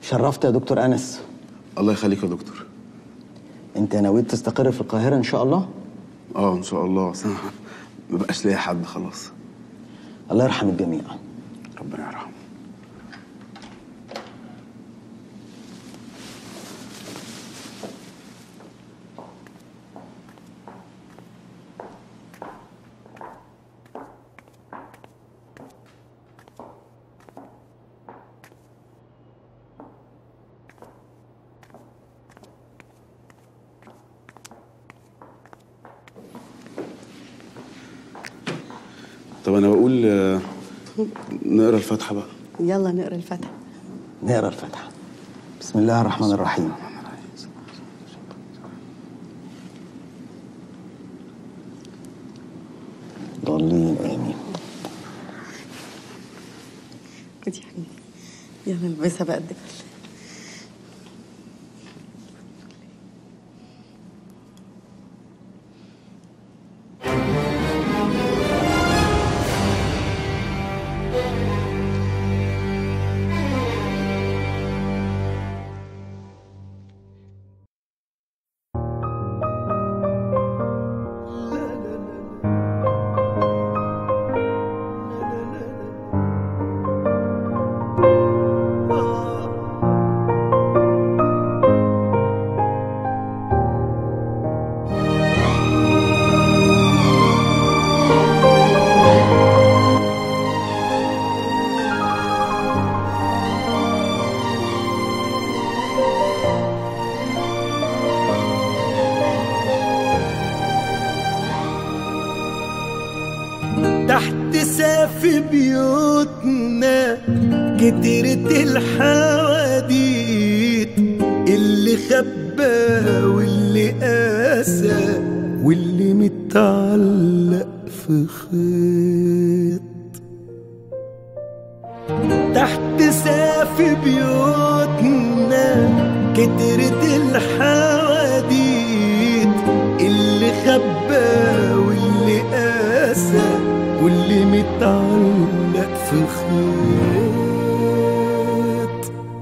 شرفت يا دكتور انس الله يخليك يا دكتور انت نويت تستقر في القاهره ان شاء الله اه ان شاء الله اصل أنا ما بقاش ليا حد خلاص الله يرحم الجميع ربنا يرحمه طب انا بقول آه، نقرا الفاتحه بقى يلا نقرا الفاتحه نقرا الفاتحه بسم الله الرحمن الرحيم ضالين امين خدي يا حبيبي يلا البسها بقى قد تحت سقف بيوتنا كترت الحواديت اللي خبى واللي قاسى واللي متعلق في خيط تحت سقف بيوتنا كترت الحواديت اللي خبى واللي قاسى واللي متعلق في خيط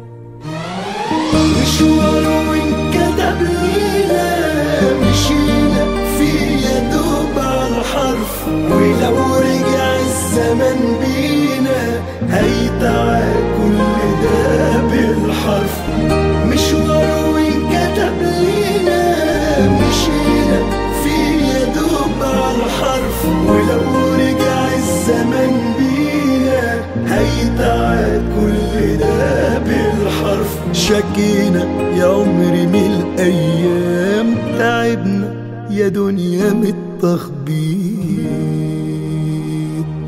مشوار وانكتب لينا مشينا فيه يا دوب على الحرف ولو رجع الزمن بينا هيتعاد كل ده بالحرف مشوار وانكتب لينا مشينا فيه يا دوب على الحرف ولو رجع الزمن بينا هيتعاد كل ده بالحرف شكينا يا عمري من الايام تعبنا يا دنيا من التخبيط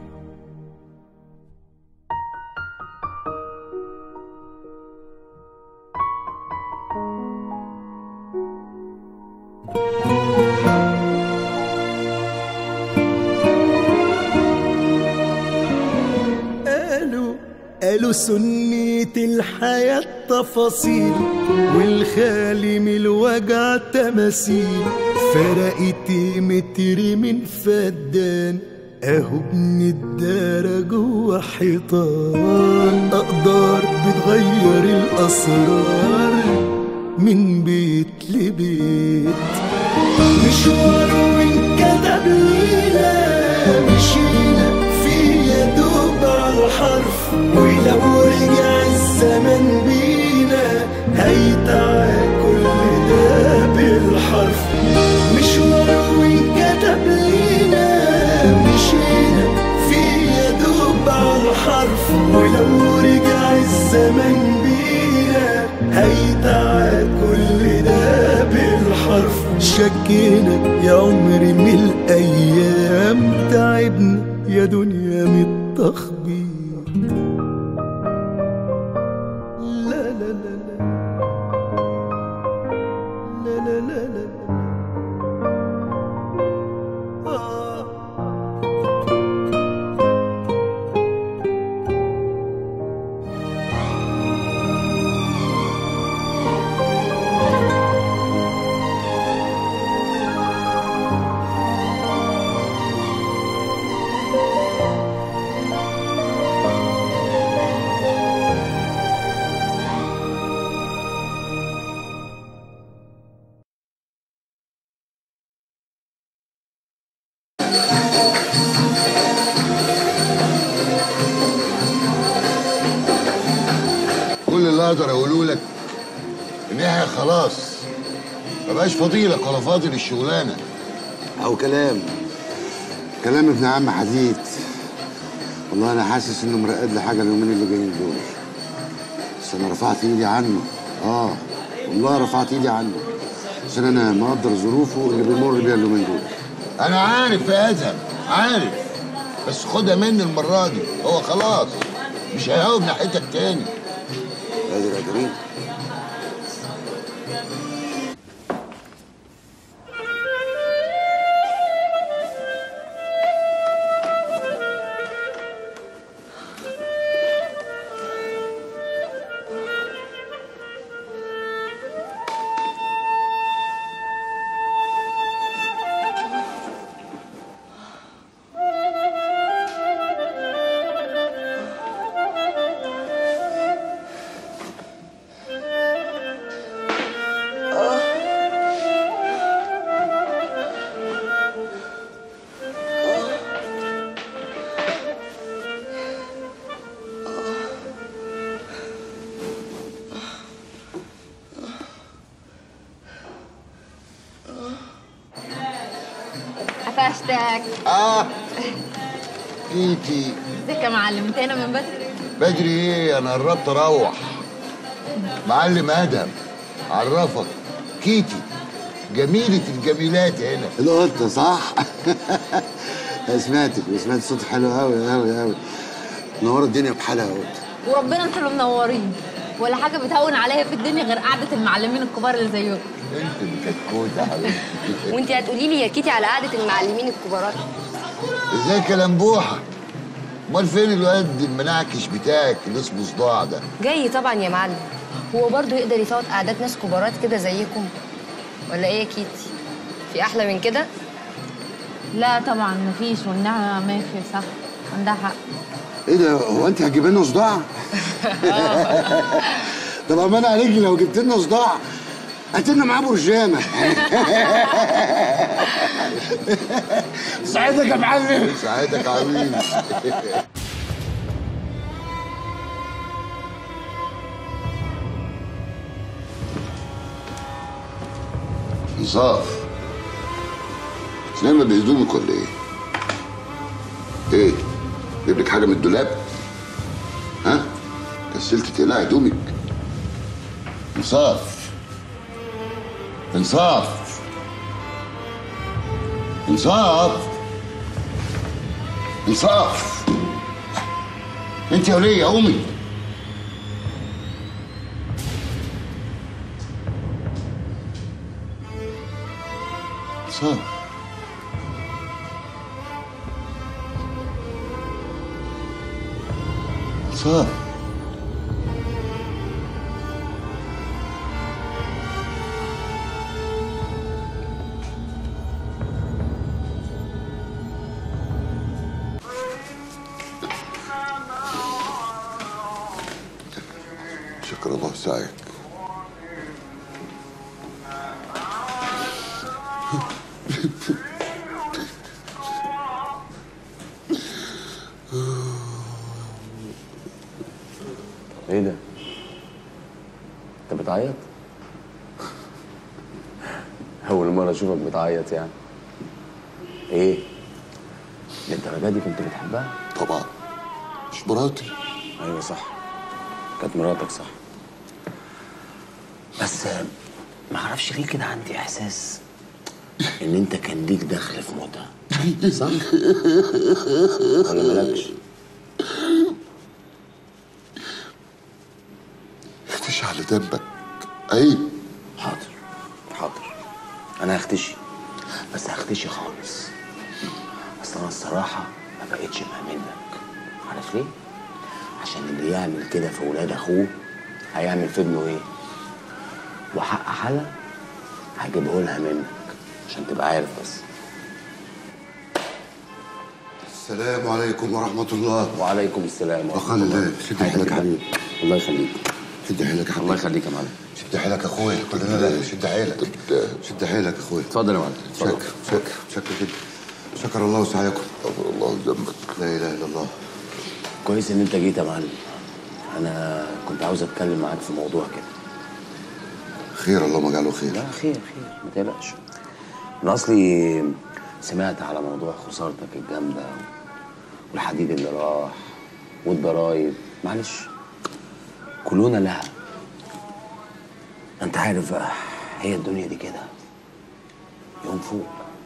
قالوا قالوا سنية الحياة تفاصيل والخالي من الوجع تماثيل فرقتي متر من فدان اهو ابن الدار جوه حيطان اقدار بتغير الاسرار من بيت لبيت مشوار وانكتب لينا مشينا فيه يا دوب على الحرف ولو رجع الزمن بينا هيتعاد كل ده بالحرف مشوار وانكتب لينا مشينا فيه يا دوب على الحرف ولو رجع الزمن بينا هيتعاد كل ده بالحرف شكينا يا عمري من الايام تعبنا يا دنيا من التخبيط لا لا لا لا لا لا لا لا آه. خلاص ما بقاش فضيلك ولا فاضل الشغلانه او كلام كلام ابن عم حديد والله انا حاسس انه مرقد لي حاجه اليومين اللي جايين دول بس انا رفعت ايدي عنه اه والله رفعت ايدي عنه عشان انا مقدر ظروفه اللي بيمر بيها اليومين دول انا عارف يا ادهم عارف بس خدها مني المره دي هو خلاص مش هيهاوب ناحيتك تاني قادر يا كريم قفشتك اه كيتي ازيك يا معلم انت هنا من بدري بدري ايه انا قربت اروح معلم ادهم عرفك كيتي جميلة الجميلات هنا القطه صح سمعتك وسمعت صوت حلو قوي قوي قوي نور الدنيا بحالها يا قطه وربنا انتوا اللي منورين ولا حاجه بتهون عليا في الدنيا غير قعده المعلمين الكبار اللي زيكم انت اللي كتكوت يا حبيبتي وانت هتقولي لي يا كيتي على قعده المعلمين الكبارات ازيك يا لمبوحة امال فين الواد المنعكش بتاعك اللي اسمه صداع ده جاي طبعا يا معلم هو برضه يقدر يفوت قعدات ناس كبارات كده زيكم ولا ايه يا كيتي في احلى من كده لا طبعا مفيش والنعمه ماشي صح عندها حق ايه ده هو انت هتجيب لنا صداع؟ طب امان عليك لو جبت لنا صداع هات لنا معاه برجامه سعيدك يا معلم سعادتك يا حبيبي انصاف نايمة بهدومك ولا ايه؟ ايه؟ جيب لك حاجة من الدولاب؟ ها؟ كسلت تقلع هدومك انصاف انصاف انصاف انصاف انت يا وليه قومي انصاف انصاف شكر الله سعيك ايه ده؟ انت بتعيط؟ أول مرة أشوفك بتعيط يعني. إيه؟ للدرجة دي كنت بتحبها؟ طبعا مش مراتي أيوة صح. كانت مراتك صح. بس ما اعرفش ليه كده عندي إحساس إن أنت كان ليك دخل في موتها. صح؟ ولا مالكش؟ اختش على دمك عيب حاضر حاضر انا هختشي بس هختشي خالص اصل انا الصراحه ما بقتش مأمنك عارف ليه عشان اللي يعمل كده في ولاد اخوه هيعمل في ابنه ايه وحق حلا هجيبه لها منك عشان تبقى عارف بس السلام عليكم ورحمه الله وعليكم السلام ورحمه أخانا الله الله، شد حيلك يا حبيبي. الله يخليك شد حيلك يا الله حبيبي يخليك يا معلم شد حيلك يا اخويا كلنا لا شد حيلك شد حيلك يا اخويا اتفضل يا معلم اتفضل شكر شكر شكر جدا شكر الله وسعيكم غفر الله ذنبك لا اله الا الله كويس ان انت جيت يا معلم انا كنت عاوز اتكلم معاك في موضوع كده خير اللهم اجعله خير لا خير خير ما تقلقش انا اصلي سمعت على موضوع خسارتك الجامده والحديد اللي راح والضرايب معلش كلنا لها انت عارف بقى هي الدنيا دي كده يوم فوق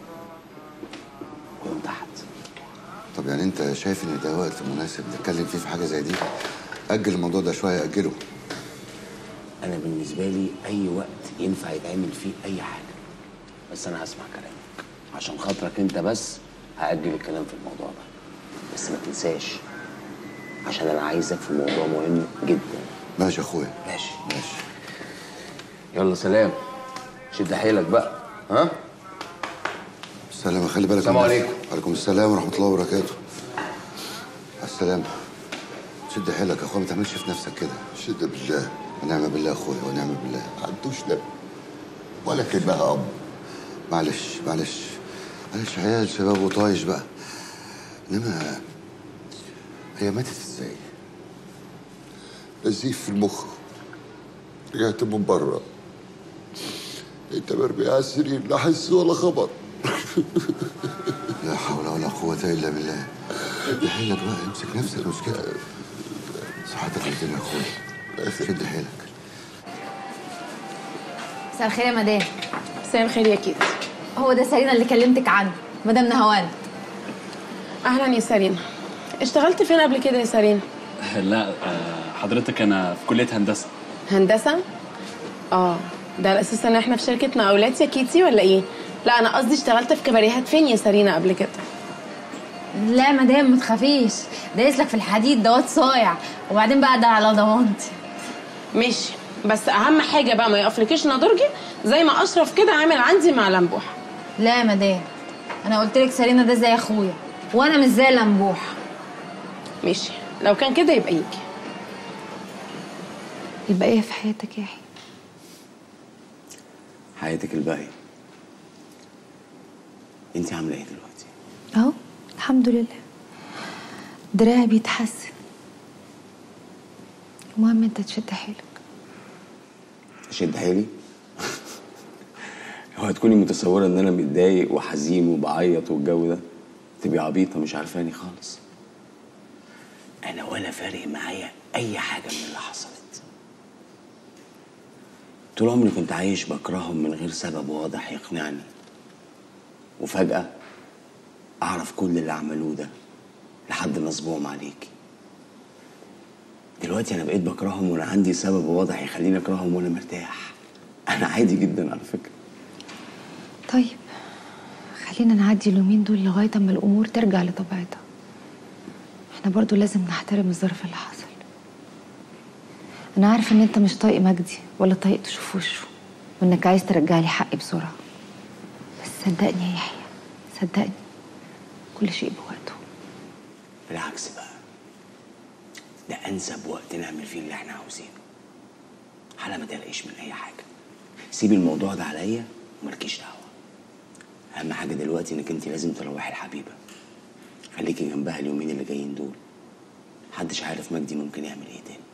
ويوم تحت طب يعني انت شايف ان ده وقت مناسب نتكلم فيه في حاجه زي دي اجل الموضوع ده شويه اجله انا بالنسبه لي اي وقت ينفع يتعمل فيه اي حاجه بس انا هسمع كلامك عشان خاطرك انت بس هاجل الكلام في الموضوع ده بس ما تنساش عشان انا عايزك في موضوع مهم جدا ماشي يا اخويا ماشي ماشي يلا سلام شد حيلك بقى ها السلام خلي بالك السلام من عليكم. نفسك. وعليكم السلام ورحمه الله وبركاته على السلامه شد حيلك يا اخويا ما تعملش في نفسك كده شد بالله ونعم بالله يا اخويا ونعم بالله ما عندوش نبي ولا كلمة يا أب معلش معلش معلش عيال شباب وطايش بقى انما هي ماتت ازاي؟ نزيف في المخ رجعت من بره انت مرمي على السرير لا حس ولا خبر لا حول ولا قوة إلا بالله شد حيلك بقى امسك نفسك مش كده صحتك الدنيا يا أخويا شد حيلك مساء الخير يا مدام مساء الخير يا كيت هو ده سارينا اللي كلمتك عنه مدام نهوان اهلا يا سارينا اشتغلت فين قبل كده يا سارينا لا آه، حضرتك انا في كليه هندسه هندسه اه ده على اساس ان احنا في شركه مقاولات يا كيتي ولا ايه لا انا قصدي اشتغلت في كباريهات فين يا سارينا قبل كده لا مدام ما تخافيش دايس لك في الحديد دوت صايع وبعدين بقى ده على ضمانتي ماشي بس اهم حاجه بقى ما يقفلكيش نضرجي زي ما اشرف كده عامل عندي مع لمبوح لا يا مدام انا قلت لك سارينا ده زي اخويا وانا مش زي لمبوح ماشي لو كان كده يبقى يجي البقية في حياتك يا يحيى حياتك الباقيه انت عامله ايه دلوقتي اهو الحمد لله دراعي بيتحسن المهم انت تشد حيلك اشد حيلي هو هتكوني متصوره ان انا متضايق وحزين وبعيط والجو ده تبقي عبيطه مش عارفاني خالص انا ولا فارق معايا اي حاجه من اللي حصلت طول عمري كنت عايش بكرههم من غير سبب واضح يقنعني وفجاه اعرف كل اللي عملوه ده لحد نصبهم عليكي دلوقتي انا بقيت بكرههم وانا عندي سبب واضح يخليني اكرههم وانا مرتاح انا عادي جدا على فكره طيب خلينا نعدي اليومين دول لغاية اما الأمور ترجع لطبيعتها احنا برضو لازم نحترم الظرف اللي حصل أنا عارفة إن أنت مش طايق مجدي ولا طايق تشوف وشه وإنك عايز ترجع لي حقي بسرعة بس صدقني يا يحيى صدقني كل شيء بوقته بالعكس بقى ده انسب وقت نعمل فيه اللي احنا عاوزينه حالا ما تقلقيش من اي حاجه سيبي الموضوع ده عليا ومالكيش دعوه اهم حاجه دلوقتي انك انت لازم تروحي الحبيبه خليكي جنبها اليومين اللي جايين دول محدش عارف مجدي ممكن يعمل ايه تاني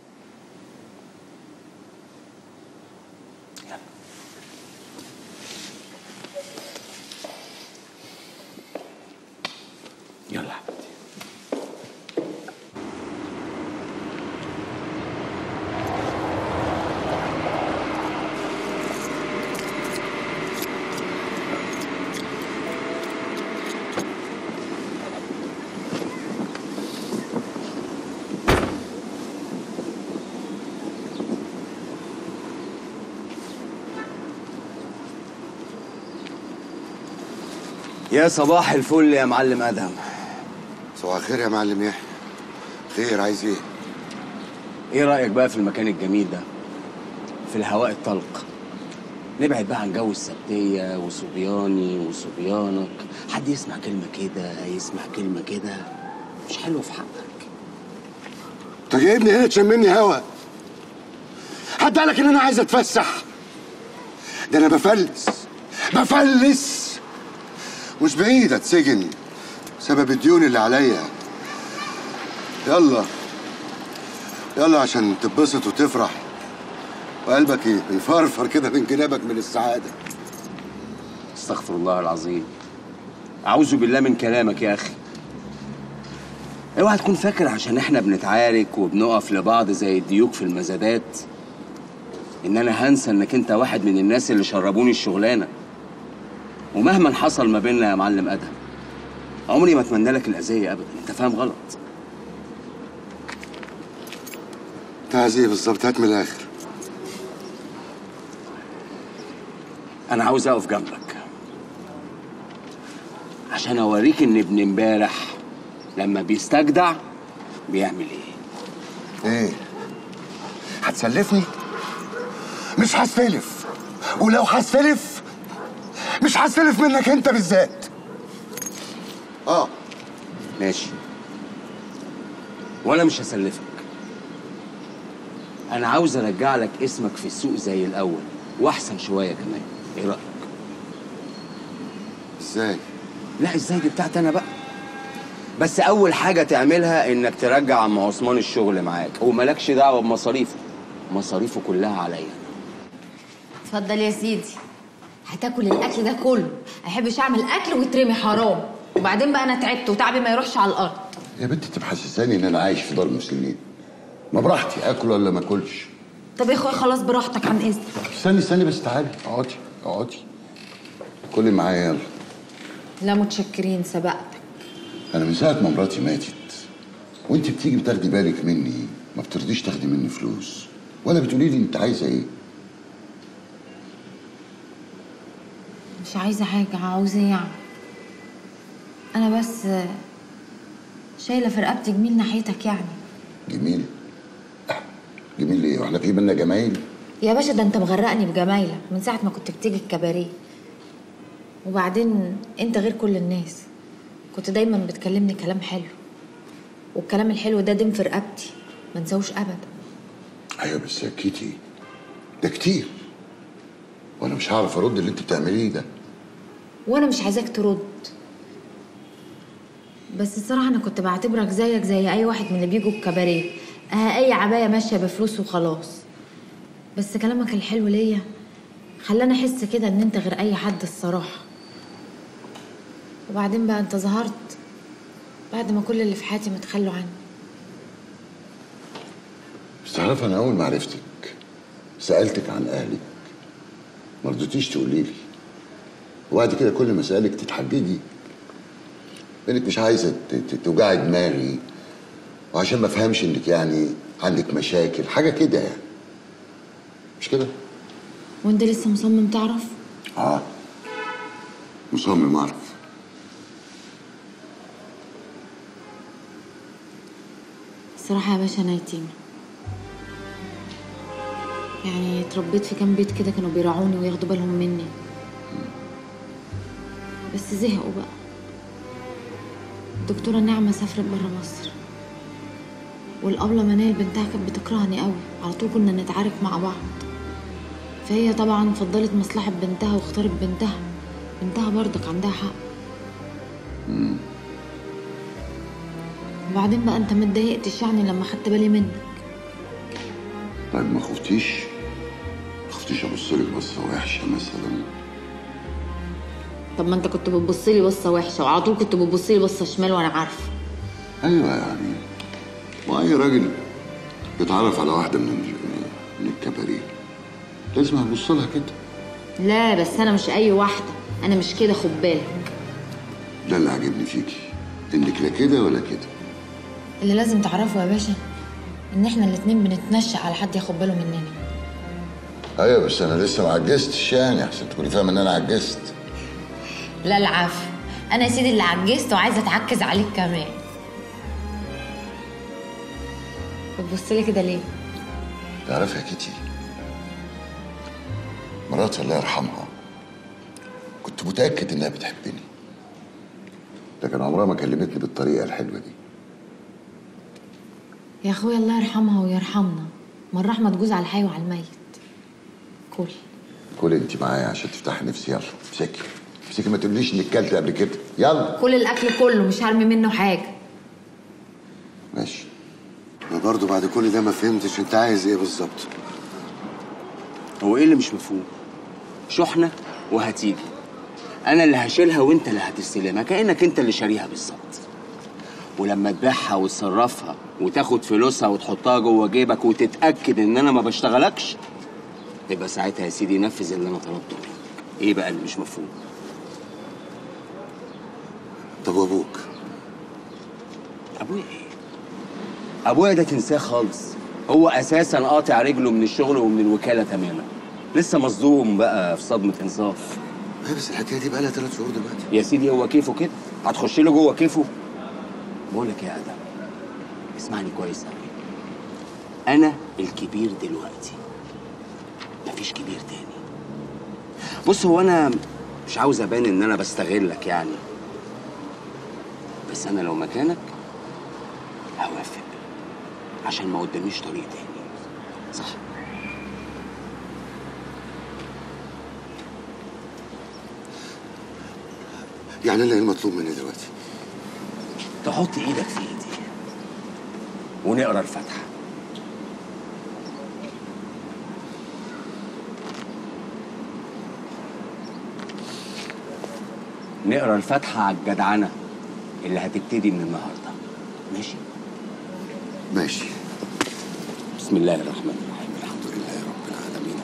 يلا يلا حبيبتي يا صباح الفل يا معلم ادهم صباح الخير يا معلم يحيى خير عايز ايه؟ ايه رايك بقى في المكان الجميل ده في الهواء الطلق نبعد بقى عن جو السبتيه وصبياني وصبيانك حد يسمع كلمه كده يسمع كلمه كده مش حلو في حقك انت جايبني هنا تشمني هوا حد قالك ان انا عايز اتفسح ده انا بفلس بفلس مش بعيد اتسجن سبب الديون اللي عليا يلا يلا عشان تتبسط وتفرح وقلبك ايه بيفرفر كده من جنابك من السعاده استغفر الله العظيم اعوذ بالله من كلامك يا اخي اوعى تكون فاكر عشان احنا بنتعارك وبنقف لبعض زي الديوك في المزادات ان انا هنسى انك انت واحد من الناس اللي شربوني الشغلانه ومهما حصل ما بيننا يا معلم ادهم عمري ما اتمنى لك الاذيه ابدا انت فاهم غلط انت عايز ايه بالظبط هات من الاخر انا عاوز اقف جنبك عشان اوريك ان ابن امبارح لما بيستجدع بيعمل ايه ايه هتسلفني مش هستلف ولو هستلف مش هستلف منك انت بالذات اه ماشي وانا مش هسلفك انا عاوز ارجع لك اسمك في السوق زي الاول واحسن شويه كمان ايه رايك ازاي لا ازاي دي بتاعتي انا بقى بس اول حاجه تعملها انك ترجع عم عثمان الشغل معاك وملكش دعوه بمصاريفه مصاريفه كلها عليا اتفضل يا سيدي هتاكل الاكل ده كله احبش اعمل اكل ويترمي حرام وبعدين بقى انا تعبت وتعبي ما يروحش على الارض يا بنت انت محسساني ان انا عايش في دار مسنين ما براحتي اكل ولا ما اكلش طب يا اخويا خلاص براحتك عن اذنك استني استني بس تعالي اقعدي اقعدي كلي معايا يلا لا متشكرين سبقتك انا من ساعه ما مراتي ماتت وانت بتيجي بتاخدي بالك مني ما بترضيش تاخدي مني فلوس ولا بتقولي لي انت عايزه ايه مش عايزه حاجه عاوزه ايه يعني انا بس شايله في رقبتي جميل ناحيتك يعني جميل جميل ايه واحنا في بينا جمايل يا باشا ده انت مغرقني بجمايلك من ساعه ما كنت بتيجي الكباريه وبعدين انت غير كل الناس كنت دايما بتكلمني كلام حلو والكلام الحلو ده دم في رقبتي ما انساهوش ابدا ايوه بس يا كيتي ده كتير وانا مش هعرف ارد اللي انت بتعمليه ده وانا مش عايزاك ترد بس الصراحه انا كنت بعتبرك زيك زي اي واحد من اللي بيجوا الكباريه اه اي عبايه ماشيه بفلوس وخلاص بس كلامك الحلو ليا خلاني احس كده ان انت غير اي حد الصراحه وبعدين بقى انت ظهرت بعد ما كل اللي في حياتي متخلوا عني بس تعرف انا اول ما عرفتك سالتك عن اهلك ما رضيتيش تقولي لي وبعد كده كل ما اسالك تتحججي انك مش عايزه ت- ت- توجعي دماغي وعشان ما افهمش انك يعني عندك مشاكل حاجه كده يعني مش كده؟ وانت لسه مصمم تعرف اه مصمم اعرف الصراحه يا باشا انا يتيمه يعني اتربيت في كام بيت كده كانوا بيراعوني وياخدوا بالهم مني بس زهقوا بقى الدكتورة نعمة سافرت برا مصر والأبلة منال بنتها كانت بتكرهني قوي على طول كنا نتعارك مع بعض فهي طبعا فضلت مصلحة بنتها واختارت بنتها بنتها برضك عندها حق وبعدين بقى انت ما اتضايقتش يعني لما خدت بالي منك طيب ما خفتيش ما خفتيش ابص لك بصه وحشه مثلا طب ما انت كنت بتبصلي بصه وحشه وعلى طول كنت بتبصلي بصه شمال وانا عارفه ايوه يعني واي راجل يتعرف على واحده من ال- من الكباريه لازم هبص لها كده لا بس انا مش اي واحده انا مش كده خد بالك ده اللي عاجبني فيكي انك لا كده ولا كده اللي لازم تعرفه يا باشا ان احنا الاتنين بنتنشأ على حد ياخد باله مننا ايوه بس انا لسه ما عجزتش يعني عشان تكوني فاهمه ان انا عجزت لا العفو انا يا سيدي اللي عجزت وعايزه اتعكز عليك كمان بتبص لي كده ليه تعرفي يا كيتي مراتي الله يرحمها كنت متاكد انها بتحبني لكن عمرها ما كلمتني بالطريقه الحلوه دي يا اخويا الله يرحمها ويرحمنا ما الرحمه تجوز على الحي وعلى الميت كل كل انت معايا عشان تفتحي نفسي يلا امسكي امسكي ما تقوليش انك كلت قبل كده يلا كل الاكل كله مش هرمي منه حاجه ماشي انا برضو بعد كل ده ما فهمتش انت عايز ايه بالظبط هو ايه اللي مش مفهوم شحنه وهتيجي انا اللي هشيلها وانت اللي هتستلمها كانك انت اللي شاريها بالظبط ولما تبيعها وتصرفها وتاخد فلوسها وتحطها جوه جيبك وتتاكد ان انا ما بشتغلكش يبقى ساعتها يا سيدي نفذ اللي انا طلبته منك ايه بقى اللي مش مفهوم طب وابوك ابويا ايه ابويا ده تنساه خالص هو اساسا قاطع رجله من الشغل ومن الوكاله تماما لسه مصدوم بقى في صدمه انصاف ايه بس الحكايه دي بقى لها ثلاث شهور دلوقتي يا سيدي هو كيفه كده هتخش له جوه كيفه بقول لك يا ادم اسمعني كويس قوي انا الكبير دلوقتي مفيش كبير تاني بص هو انا مش عاوز ابان ان انا بستغلك يعني بس انا لو مكانك هوافق عشان ما قداميش طريق تاني صح يعني انا ايه المطلوب مني دلوقتي تحط ايدك في ايدي ونقرا الفاتحه نقرا الفاتحه على الجدعنه اللي هتبتدي من النهارده ماشي ماشي بسم الله الرحمن الرحيم الحمد لله رب العالمين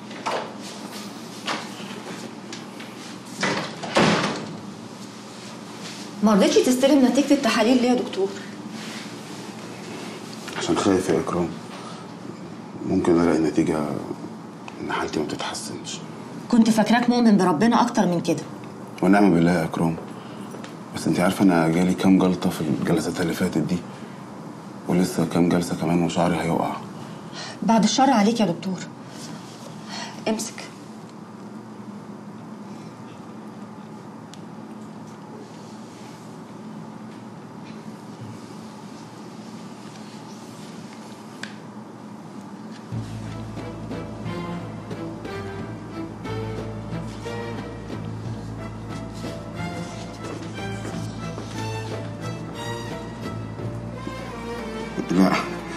ما رضيتش تستلم نتيجة التحاليل ليه يا دكتور؟ عشان خايف يا اكرام ممكن الاقي نتيجه ان حالتي ما بتتحسنش كنت فاكراك مؤمن بربنا أكتر من كده ونعم بالله يا اكرام بس انت عارفه انا جالي كام جلطه في الجلسات اللي فاتت دي ولسه كام جلسه كمان وشعري هيقع بعد الشر عليك يا دكتور امسك لا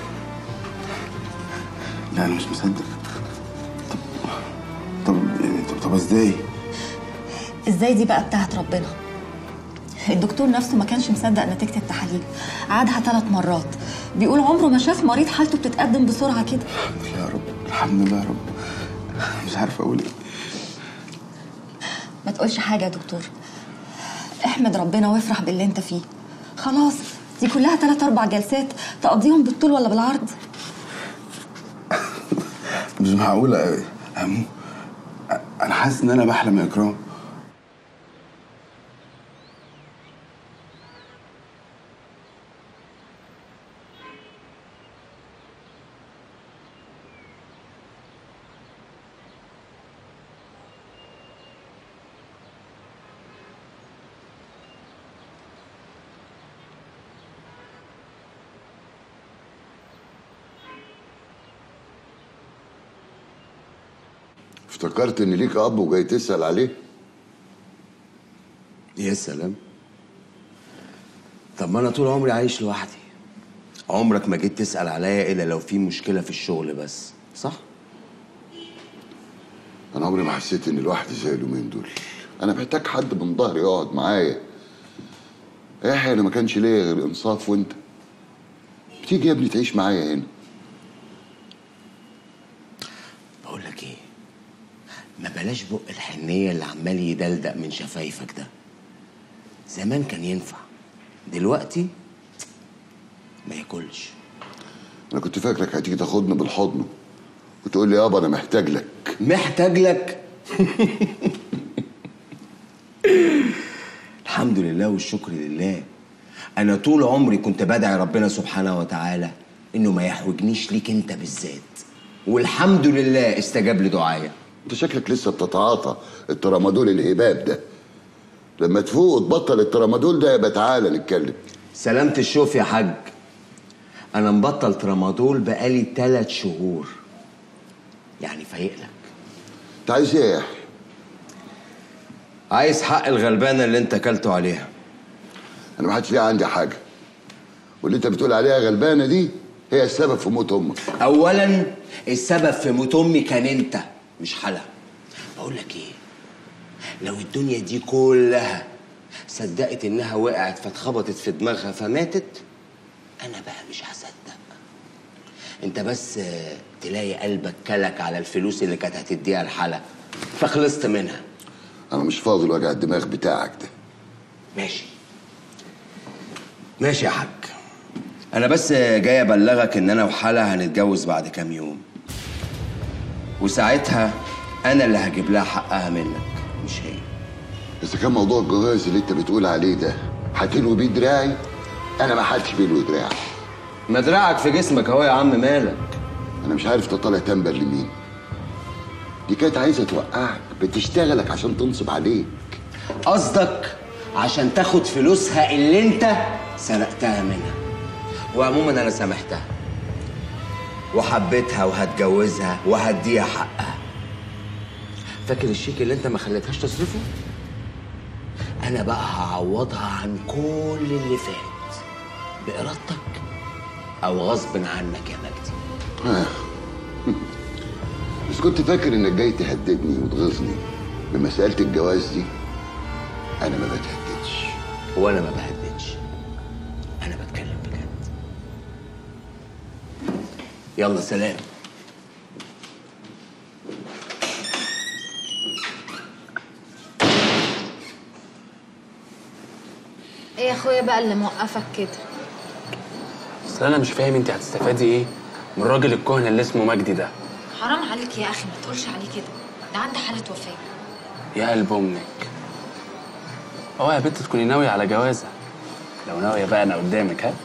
لا انا مش مصدق طب طب يعني طب, طب ازاي ازاي دي بقى بتاعت ربنا الدكتور نفسه ما كانش مصدق نتيجة التحاليل عادها ثلاث مرات بيقول عمره ما شاف مريض حالته بتتقدم بسرعة كده الحمد لله يا رب الحمد لله يا رب مش عارف اقول ايه ما تقولش حاجة يا دكتور احمد ربنا وافرح باللي انت فيه خلاص دي كلها ثلاث أربع جلسات تقضيهم بالطول ولا بالعرض مش معقولة أمو أنا حاسس إن أنا بحلم يا إكرام افتكرت ان ليك اب وجاي تسال عليه يا سلام طب ما انا طول عمري عايش لوحدي عمرك ما جيت تسأل عليا الا لو في مشكلة في الشغل بس صح؟ انا عمري ما حسيت اني لوحدي زي اليومين دول انا محتاج حد من ظهري يقعد معايا يحيى انا ما كانش ليا غير انصاف وانت بتيجي يا ابني تعيش معايا هنا بقول لك ايه ما بلاش بق الحنية اللي عمال يدلدق من شفايفك ده زمان كان ينفع دلوقتي ما ياكلش انا كنت فاكرك هتيجي تاخدني بالحضن وتقول لي يابا انا محتاج لك محتاج لك الحمد لله والشكر لله انا طول عمري كنت بدعي ربنا سبحانه وتعالى انه ما يحوجنيش ليك انت بالذات والحمد لله استجاب لدعايا انت شكلك لسه بتتعاطى الترامادول الهباب ده لما تفوق وتبطل الترامادول ده يبقى تعالى نتكلم سلامة الشوف يا حاج انا مبطل ترامادول بقالي ثلاث شهور يعني فايق لك انت عايز ايه يا يحيى عايز حق الغلبانه اللي انت اكلته عليها انا ما حدش ليه عندي حاجه واللي انت بتقول عليها غلبانه دي هي السبب في موت امك اولا السبب في موت امي كان انت مش حلا بقول لك ايه لو الدنيا دي كلها صدقت انها وقعت فاتخبطت في دماغها فماتت انا بقى مش هصدق انت بس آه، تلاقي قلبك كلك على الفلوس اللي كانت هتديها الحلا فخلصت منها انا مش فاضي لوجع الدماغ بتاعك ده ماشي ماشي يا حاج انا بس جاي ابلغك ان انا وحلا هنتجوز بعد كام يوم وساعتها انا اللي هجيب لها حقها منك مش هي اذا كان موضوع الجواز اللي انت بتقول عليه ده هتلوي بيه دراعي انا ما حدش بيلوي دراعي ما دراعك في جسمك اهو يا عم مالك انا مش عارف تطلع تنبل لمين دي كانت عايزه توقعك بتشتغلك عشان تنصب عليك قصدك عشان تاخد فلوسها اللي انت سرقتها منها وعموما انا سامحتها وحبيتها وهتجوزها وهديها حقها فاكر الشيك اللي انت ما خليتهاش تصرفه انا بقى هعوضها عن كل اللي فات بارادتك او غصب عنك يا مجدي آه. بس كنت فاكر انك جاي تهددني وتغيظني بمسألة الجواز دي انا ما بتهددش وانا ما بهددش انا بتكلم بجد يلا سلام ايه يا اخويا بقى اللي موقفك كده اصل انا مش فاهم انت هتستفادي ايه من الراجل الكهنه اللي اسمه مجدي ده حرام عليك يا اخي ما تقولش عليه كده ده عنده حاله وفاه يا قلب امك اه يا بنت تكوني ناويه على جوازه لو ناويه بقى انا قدامك ها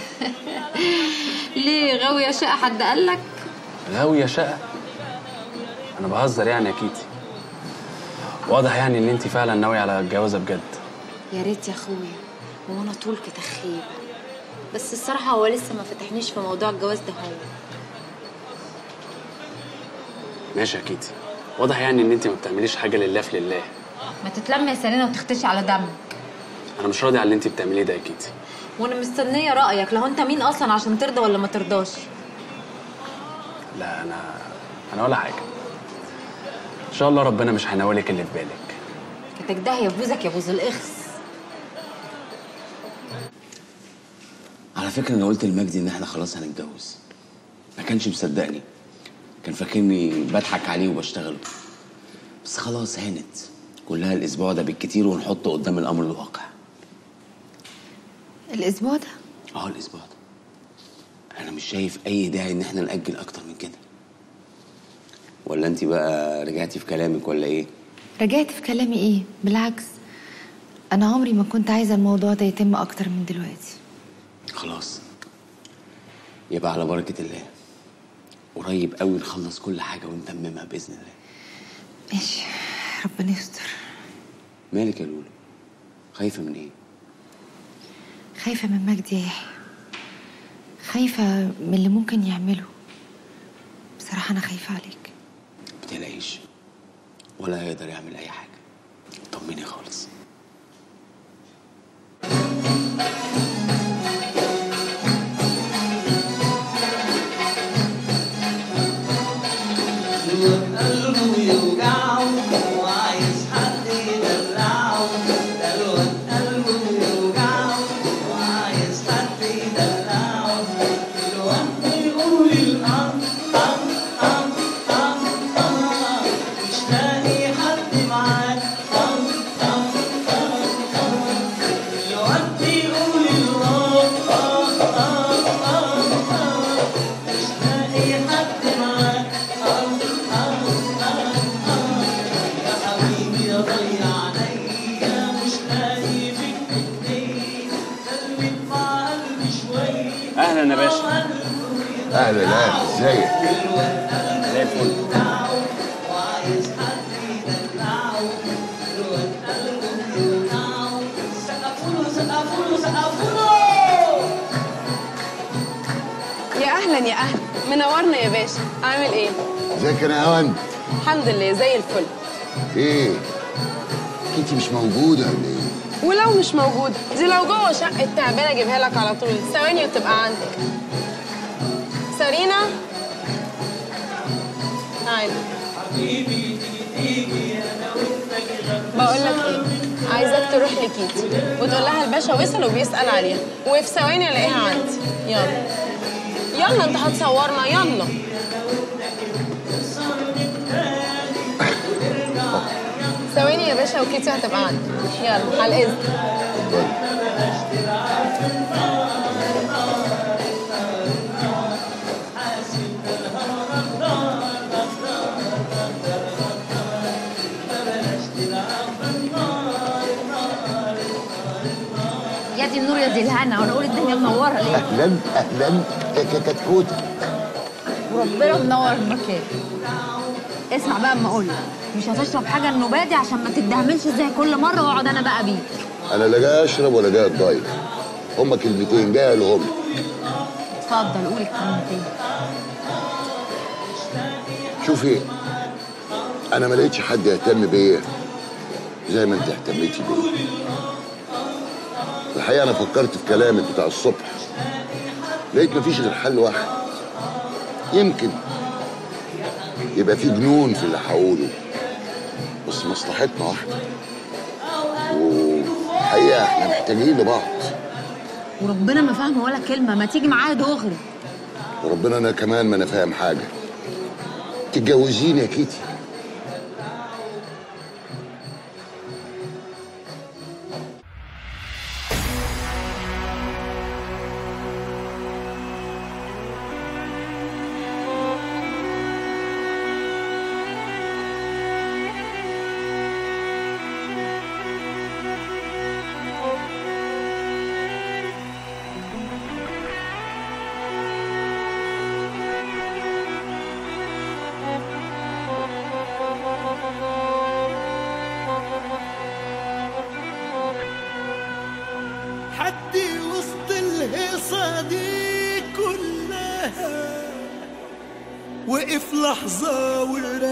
ليه غاوية شقة حد قالك غاويه شقه انا بهزر يعني يا كيتي واضح يعني ان انت فعلا ناويه على الجوازه بجد يا ريت يا اخويا هو انا طول كده خيب بس الصراحة هو لسه ما فتحنيش في موضوع الجواز ده هو ماشي يا كيتي واضح يعني ان انت ما بتعمليش حاجه لله في لله ما تتلم يا سيرينا وتختشي على دمك انا مش راضي على اللي انت بتعمليه ده يا كيتي وانا مستنية رأيك لو انت مين اصلا عشان ترضى ولا ما ترضاش لا انا انا ولا حاجه ان شاء الله ربنا مش هيناولك اللي في بالك كتك ده يا بوزك يا بوز الاخس على فكره انا قلت لمجدي ان احنا خلاص هنتجوز ما كانش مصدقني كان فاكرني بضحك عليه وبشتغله بس خلاص هانت كلها الاسبوع ده بالكتير ونحطه قدام الامر الواقع الاسبوع ده اه الاسبوع ده انا مش شايف اي داعي ان احنا ناجل اكتر من كده ولا انت بقى رجعتي في كلامك ولا ايه رجعت في كلامي ايه بالعكس انا عمري ما كنت عايزه الموضوع ده يتم اكتر من دلوقتي خلاص يبقى على بركه الله قريب قوي نخلص كل حاجه ونتممها باذن الله ماشي ربنا يستر مالك يا لولو خايفه من ايه خايفه من مجدي يا يحيى خايفه من اللي ممكن يعمله بصراحه انا خايفه عليك متقلقيش ولا هيقدر يعمل اي حاجه طمني خالص قلبه يوجعه وعايز حد يدلعه ده الواد قلبه يوجعه وعايز حد يدلعه الواد بيقول الأم أم أم أم أم مش لاقي حد معاه أم أم أم أم الواد بيقول الأم أم أم أم أم مش لاقي حد معاه أم أم أم أم يا حبيبي يا ضيع عليا مش لاقي فيك اتنين قلبي مع قلبي شوية اهلا يا باشا اهلا اهلا ازيك زي الفل وعايز حد يدلعه الواد قلبه يوجعه سقفوله سقفوله سقفوله يا اهلا يا اهلا منورنا يا باشا عامل ايه ازيك يا هون الحمد لله زي الفل ايه كيتي مش موجوده ولا ايه ولو مش موجود دي لو جوه شقه تعبانه اجيبها لك على طول ثواني وتبقى عندك سارينا تعالي بقول لك ايه عايزاك تروح لكيتي وتقول لها الباشا وصل وبيسأل عليها وفي ثواني الاقيها عندي يلا يلا انت هتصورنا يلا ثواني يا باشا وكيتي هتبقى عندي يلا على الاذن يا دي النور يا دي الهنا وانا اقول الدنيا منوره ليه اهلا اهلا يا كتكوت وربنا منور المكان اسمع بقى اما اقول لك مش هتشرب حاجه النوبادي عشان ما تدهملش زي كل مره واقعد انا بقى بيك انا لا جاي اشرب ولا جاي اتضايق هما كلمتين جاي لهم اتفضل قول الكلمتين شوفي انا ما لقيتش حد يهتم بيا زي ما انت اهتميتي بيا الحقيقه انا فكرت في كلامك بتاع الصبح لقيت مفيش غير حل واحد يمكن يبقى في جنون في اللي هقوله بس مصلحتنا واحده والحقيقه احنا محتاجين لبعض وربنا ما فاهمه ولا كلمه ما تيجي معايا دغري وربنا انا كمان ما انا فاهم حاجه تتجوزيني يا كيتي حدي وسط الهيصة دي كلها وقف لحظة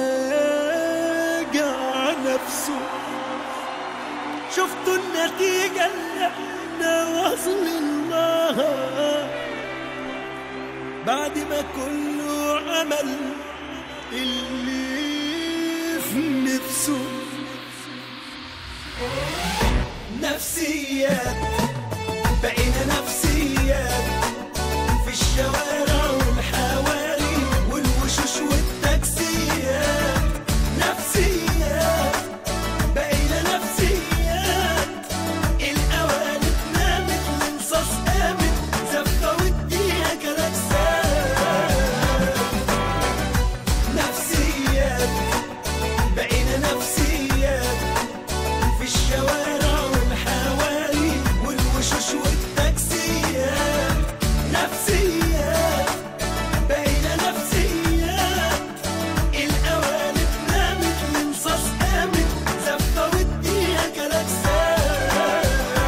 وراجع نفسه شفتوا النتيجة اللي احنا واصلين لها بعد ما كله عمل اللي في نفسه نفسيات بقينا نفسيات في الشوارع والحواري والوشوش والتاكسيات نفسيات بقينا نفسيات القوالب نامت الانصاص قامت زفة والدنيا كلاكسات نفسيات بقينا نفسيات في الشوارع والحواري والوشوش والتاكسيات نفسيات بقينا نفسيات القوالب نامت الانصاص قامت زفة والدنيا كلاكسات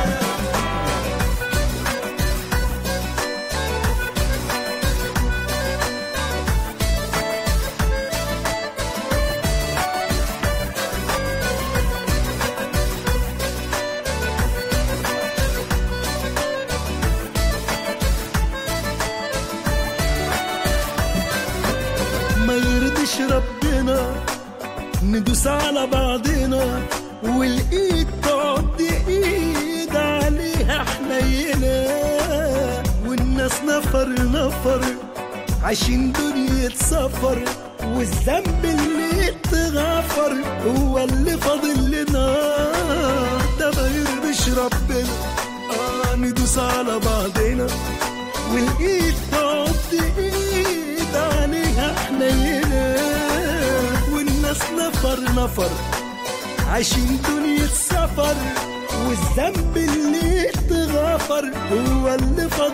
ما يرضيش ربنا ندوس على بعضنا والايد تقعد ايد عليها حنينة والناس نفر نفر عايشين دنيا سفر والذنب اللي اتغفر هو اللي فاضل لنا ده ما يرضيش ربنا اه ندوس على بعضنا والايد تقعد ايد عليها حنينة والناس نفر نفر عايشين دنيا سفر والذنب اللي اتغفر هو اللي فاضل